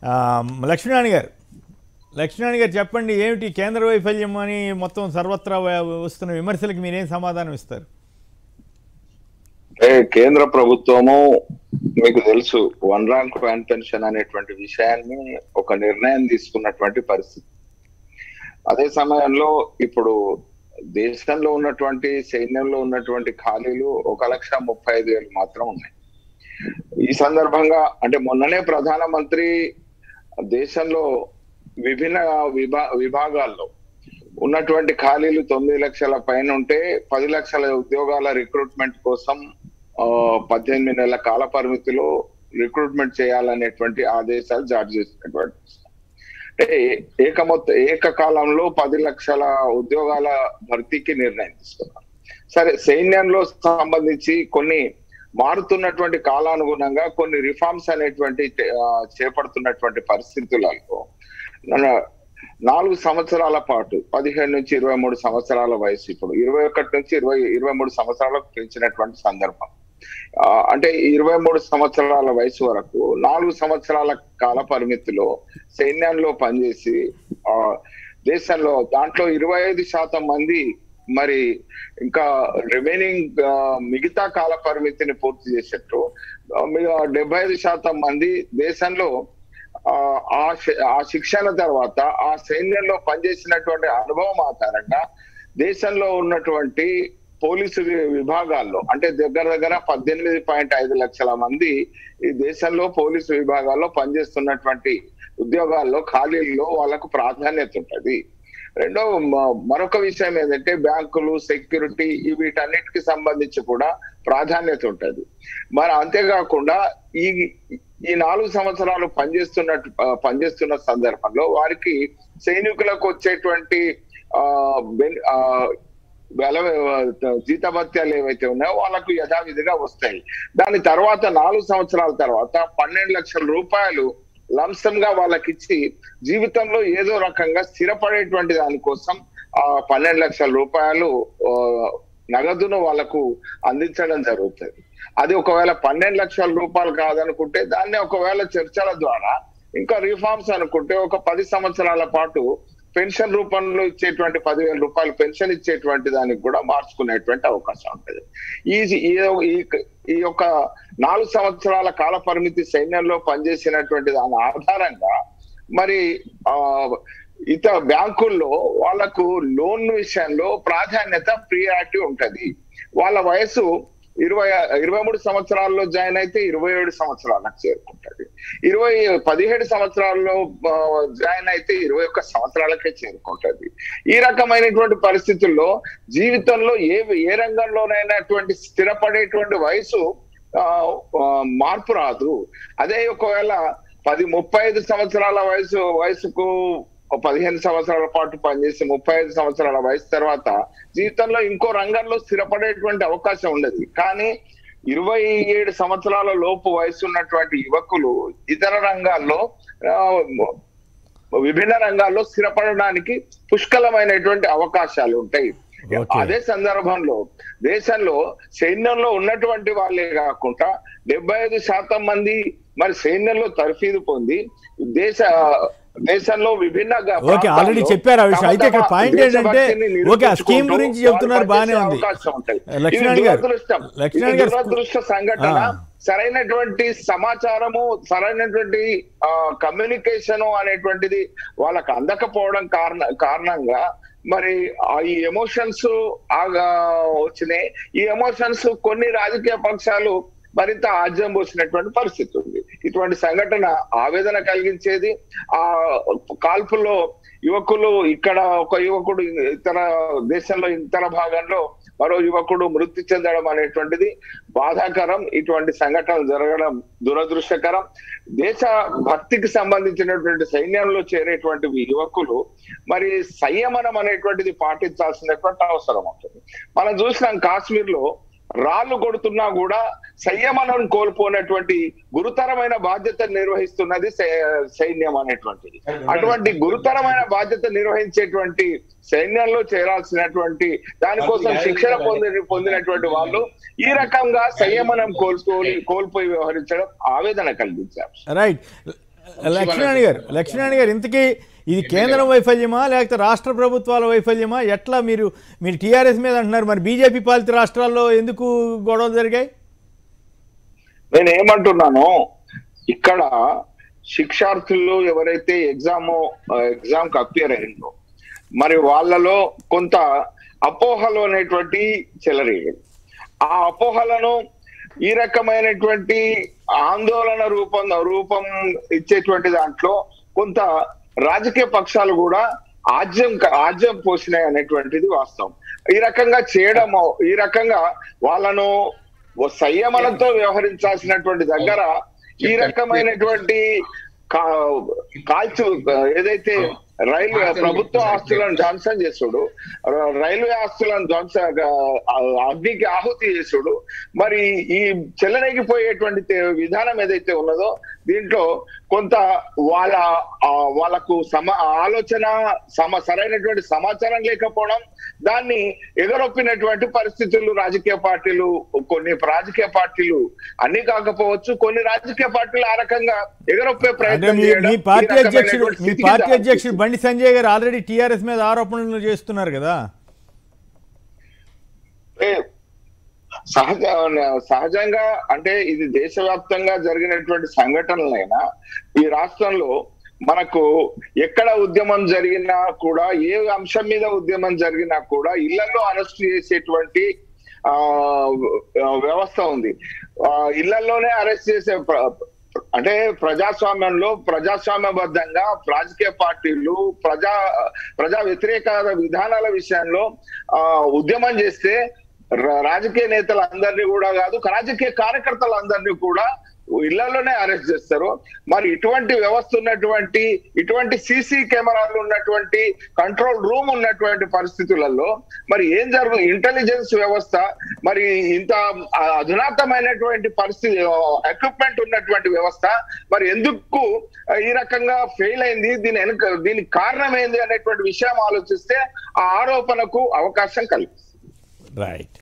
ఆ, లక్ష్మీనారాయణ గారు లక్ష్మీనారాయణ గారు చెప్పండి ఏమిటి కేంద్ర వైఫల్యం అని మొత్తం సర్వత్రా వ- వస్తున్న విమర్శలకు మీరేం సమాధానం ఇస్తారు అంటే కేంద్ర ప్రభుత్వము మీకు తెలుసు వన్ ర్యాంక్ వ్యాన్ పెన్షన్ అనేటువంటి విషయాన్ని ఒక నిర్ణయం తీసుకున్నటువంటి పరిస్థితి అదే సమయంలో ఇప్పుడు దేశంలో ఉన్నటువంటి సైన్యంలో ఉన్నటువంటి ఖాళీలు ఒక లక్ష ముప్పై ఐదు వేలు మాత్రం ఉన్నాయి ఈ సందర్భంగా అంటే మొన్ననే ప్రధానమంత్రి దేశంలో విభిన్న విభా విభాగాల్లో ఉన్నటువంటి ఖాళీలు తొమ్మిది లక్షల పైన ఉంటే పది లక్షల ఉద్యోగాల రిక్రూట్మెంట్ కోసం ఆ, పద్దెనిమిది నెలల కాల పరిమితిలో రిక్రూట్మెంట్ చేయాలనేటువంటి ఆదేశాలు జారీ చేసినటువంటి అంటే ఏకమొత్త ఏకకాలంలో పది లక్షల ఉద్యోగాల భర్తీకి నిర్ణయం తీసుకున్నారు సరే సైన్యంలో సంబంధించి కొన్ని మారుతున్నటువంటి కాలానుగుణంగా కొన్ని రిఫార్మ్స్ అనేటువంటి ఆ, చేపడుతున్నటువంటి పరిస్థితులలో మన నాలుగు సంవత్సరాల పాటు పదిహేడు నుంచి ఇరవై మూడు సంవత్సరాల వయసు ఇప్పుడు ఇరవై ఒకటి నుంచి ఇరవై ఇరవై మూడు సంవత్సరాలకు పెంచినటువంటి సందర్భం ఆ, అంటే ఇరవై మూడు సంవత్సరాల వయసు వరకు నాలుగు సంవత్సరాల కాల పరిమితిలో సైన్యంలో పనిచేసి ఆ దేశంలో దాంట్లో ఇరవై ఐదు శాతం మంది మరి ఇంకా రిమైనింగ్ మిగతా కాల పరిమితిని పూర్తి చేసేట్టు ఆ, మిగతా డెబ్బై ఐదు శాతం మంది దేశంలో ఆ, ఆ శి- ఆ శిక్షణ తర్వాత ఆ సైన్యంలో పనిచేసినటువంటి అనుభవం ఆధారంగా దేశంలో ఉన్నటువంటి పోలీసు వి- విభాగాల్లో అంటే దగ్గర దగ్గర పద్దెనిమిది పాయింట్ ఐదు లక్షల మంది ఈ దేశంలో పోలీసు విభాగాల్లో పనిచేస్తున్నటువంటి ఉద్యోగాల్లో ఖాళీల్లో వాళ్ళకు ప్రాధాన్యత ఉంటది రెండో మ- మరొక విషయం ఏంటంటే బ్యాంకులు సెక్యూరిటీ ఈ వీటన్నిటికి సంబంధించి కూడా ప్రాధాన్యత ఉంటది మరి అంతేకాకుండా ఈ ఈ నాలుగు సంవత్సరాలు పనిచేస్తున్నట్టు ఆ, పనిచేస్తున్న సందర్భంలో వారికి సైనికులకు వచ్చేటువంటి ఆ బెన్- ఆ, వెల జీతభత్యాలు ఏవైతే ఉన్నాయో వాళ్ళకు యథావిధిగా వస్తాయి దాని తర్వాత నాలుగు సంవత్సరాల తర్వాత పన్నెండు లక్షల రూపాయలు లంసం గా వాళ్ళకి ఇచ్చి జీవితంలో ఏదో రకంగా స్థిరపడేటువంటి దానికోసం ఆ పన్నెండు లక్షల రూపాయలు ఆ, నగదును వాళ్ళకు అందించడం జరుగుతుంది అది ఒకవేళ పన్నెండు లక్షల రూపాయలు కాదనుకుంటే దాన్ని ఒకవేళ చర్చల ద్వారా ఇంకా రిఫార్మ్స్ అనుకుంటే ఒక పది సంవత్సరాల పాటు పెన్షన్ రూపంలో ఇచ్చేటువంటి పదివేల రూపాయలు పెన్షన్ ఇచ్చేటువంటి దానికి కూడా మార్చుకునేటువంటి అవకాశం ఉంటుంది ఈ ఈ- ఈ- ఈ యొక్క నాలుగు సంవత్సరాల కాల పరిమితి సైన్యంలో పనిచేసినటువంటి దాని ఆధారంగా మరి ఆ ఇతర బ్యాంకుల్లో వాళ్ళకు లోన్ విషయంలో ప్రాధాన్యత ప్రియారిటీ ఉంటది వాళ్ళ వయసు ఇరవై ఇరవై మూడు సంవత్సరాల్లో జాయిన్ అయితే ఇరవై ఏడు సంవత్సరాలకు చేరుకుంటది ఇరవై పదిహేడు సంవత్సరాల్లో ఆ, జాయిన్ అయితే ఇరవై ఒక్క సంవత్సరాలకే చేరుకుంటది ఈ రకమైనటువంటి పరిస్థితుల్లో జీవితంలో ఏ ఏ రంగంలోనైనటువంటి స్థిరపడేటువంటి వయసు ఆ, ఆ, మార్పు రాదు అదే ఒకవేళ పది ముప్పై ఐదు సంవత్సరాల వయసు వయసుకు ఒక పదిహేను సంవత్సరాల పాటు పనిచేసి ముప్పై ఐదు సంవత్సరాల వయసు తర్వాత జీవితంలో ఇంకో రంగంలో స్థిరపడేటువంటి అవకాశం ఉండదు కానీ ఇరవై ఏడు సంవత్సరాల లోపు వయసు ఉన్నటువంటి యువకులు ఇతర రంగాల్లో ఆ, విభిన్న రంగాల్లో స్థిరపడడానికి పుష్కలమైనటువంటి అవకాశాలు ఉంటాయి Okay. అదే సందర్భంలో దేశంలో సైన్యంలో ఉన్నటువంటి వాళ్ళే కాకుండా డెబ్బై ఐదు శాతం మంది మరి సైన్యంలో తర్ఫీదు పొంది దేశ దేశంలో విభిన్న గా- ఓకే ఆల్రెడీ ప్రాంతాల్లో చెప్పారు ఆ విషయం తమ అయితే ఇక్కడ తమ పాయింట్ ఏంటంటే దేశభక్తిని ఓకే ఆ స్కీమ్ నిరూపించుకుంటూ గురించి చెప్తున్నారు వాళ్ళు బాగానే పనిచేసే ఉంది అవకాశం ఉంటాయి. లక్ష్మణ్ ఇది గారు దురదృష్టం. లక్ష్మణ్ ఇది గారు దురదృష్ట సంఘటన ఆ. సరైనటువంటి సమాచారము సరైనటువంటి కమ్యూనికేషన్ అనేటువంటిది వాళ్ళకి అందకపోవడం కారణ కారణంగా మరి ఆ ఈ ఎమోషన్స్ ఆగా వచ్చినాయి ఈ ఎమోషన్స్ కొన్ని రాజకీయ పక్షాలు మరింత ఆజ్యం పోసినటువంటి పరిస్థితి ఉంది ఇటువంటి సంఘటన ఆవేదన కలిగించేది ఆ కాల్పుల్లో యువకులు ఇక్కడ ఒక యువకుడు ఇతర దేశంలో ఇతర భాగంలో మరో యువకుడు మృతి చెందడం అనేటువంటిది బాధాకరం ఇటువంటి సంఘటనలు జరగడం దురదృష్టకరం దేశ భక్తికి సంబంధించినటువంటి సైన్యంలో చేరేటువంటి ఈ యువకులు మరి సంయమనం అనేటువంటిది పాటించాల్సినటువంటి అవసరం ఉంటుంది మనం చూసినాం కాశ్మీర్ లో రాళ్ళు కొడుతున్నా కూడా సంయమనం కోల్పోయినటువంటి గురుతరమైన బాధ్యత నిర్వహిస్తున్నది సై- సైన్యం అనేటువంటిది అటువంటి గురుతరమైన బాధ్యత నిర్వహించేటువంటి సైన్యంలో చేరాల్సినటువంటి దానికోసం శిక్షణ పొంది పొందినటువంటి వాళ్ళు ఈ రకంగా సంయమనం కోల్పోయి కోల్పోయి వ్యవహరించడం ఆవేదన కలిగించారు రైట్ లక్ష్మణ్ గారు లక్ష్మణ్ గారు ఇంతకీ ఇది కేంద్రం వైఫల్యమా లేకపోతే రాష్ట్ర ప్రభుత్వాల వైఫల్యమా ఎట్లా మీరు మీరు టీఆర్ఎస్ మీద అంటున్నారు మరి బీజేపీ పాలిత రాష్ట్రాల్లో ఎందుకు గొడవలు జరిగాయి నేను ఏమంటున్నాను ఇక్కడ శిక్షార్థులు ఎవరైతే ఎగ్జామ్ ఎగ్జామ్ కి అపియర్ అయ్యిందో మరి వాళ్ళలో కొంత అపోహలు అనేటువంటి చెలరేగాయి ఆ అపోహలను ఈ రకమైనటువంటి ఆందోళన రూపం రూపం ఇచ్చేటువంటి దాంట్లో కొంత రాజకీయ పక్షాలు కూడా ఆజ్యం ఆజ్యం పోసినాయి అనేటువంటిది వాస్తవం ఈ రకంగా చేయడం ఈ రకంగా వాళ్ళను ఓ సంయమనంతో వ్యవహరించాల్సినటువంటి దగ్గర ఈ రకమైనటువంటి కా- కాల్చు ఏదైతే రైల్వే ప్రభుత్వ ఆస్తులను ధ్వంసం చేసుడు ర- రైల్వే ఆస్తులను ధ్వంస ఆ, అగ్నికి ఆహుతి చేసుడు మరి ఈ చెల్లనగిపోయేటువంటి తే- విధానం ఏదైతే ఉన్నదో దీంట్లో కొంత వాళ్ళ ఆ, వాళ్ళకు సమ ఆలోచన సమ సరైనటువంటి సమాచారం లేకపోవడం దాన్ని ఎగరొప్పినటువంటి పరిస్థితులు రాజకీయ పార్టీలు కొన్ని రాజకీయ పార్టీలు అన్ని కాకపోవచ్చు కొన్ని రాజకీయ పార్టీలు ఆ రకంగా ఎగరొప్పే అంటే ప్రయత్నం మీ చేయడం మీ ఈ పార్టీ రకమైనటువంటి అధ్యక్షుడు మీ స్థితికి పార్టీ దారి అధ్యక్షుడు బండి సంజయ్ గారు ఆల్రెడీ టీఆర్ఎస్ మీద ఆరోపణలు చేస్తున్నారు కదా ఏ, సహజ సహజంగా అంటే ఇది దేశవ్యాప్తంగా జరిగినటువంటి సంఘటనలైనా ఈ రాష్ట్రంలో మనకు ఎక్కడ ఉద్యమం జరిగినా కూడా ఏ అంశం మీద ఉద్యమం జరిగినా కూడా ఇళ్లలో అరెస్ట్ చేసేటువంటి ఆ వ్యవస్థ ఉంది ఆ ఇళ్లలోనే అరెస్ట్ చేసే ప్ర- అంటే ప్రజాస్వామ్యంలో ప్రజాస్వామ్యబద్ధంగా రాజకీయ పార్టీలు ప్రజా ప్రజా వ్యతిరేక విధానాల విషయంలో ఆ ఉద్యమం చేస్తే ర- రాజకీయ నేతలందరినీ కూడా కాదు రాజకీయ కార్యకర్తలందరినీ కూడా ఇళ్లలోనే అరెస్ట్ చేస్తారు మరి ఇటువంటి వ్యవస్థ ఉన్నటువంటి ఇటువంటి సీసీ కెమెరాలు ఉన్నటువంటి కంట్రోల్ రూమ్ ఉన్నటువంటి పరిస్థితులలో మరి ఏం జరుగు ఇంటెలిజెన్స్ వ్యవస్థ మరి ఇంత ఆ, అధునాతమైనటువంటి పరిస్థితి ఎక్విప్మెంట్ ఉన్నటువంటి వ్యవస్థ మరి ఎందుకు ఆ, ఈ రకంగా ఫెయిల్ అయింది దీని వెనుక దీనికి కారణం ఏంది అనేటువంటి విషయం ఆలోచిస్తే ఆ ఆరోపణకు అవకాశం కలిగిస్తుంది రైట్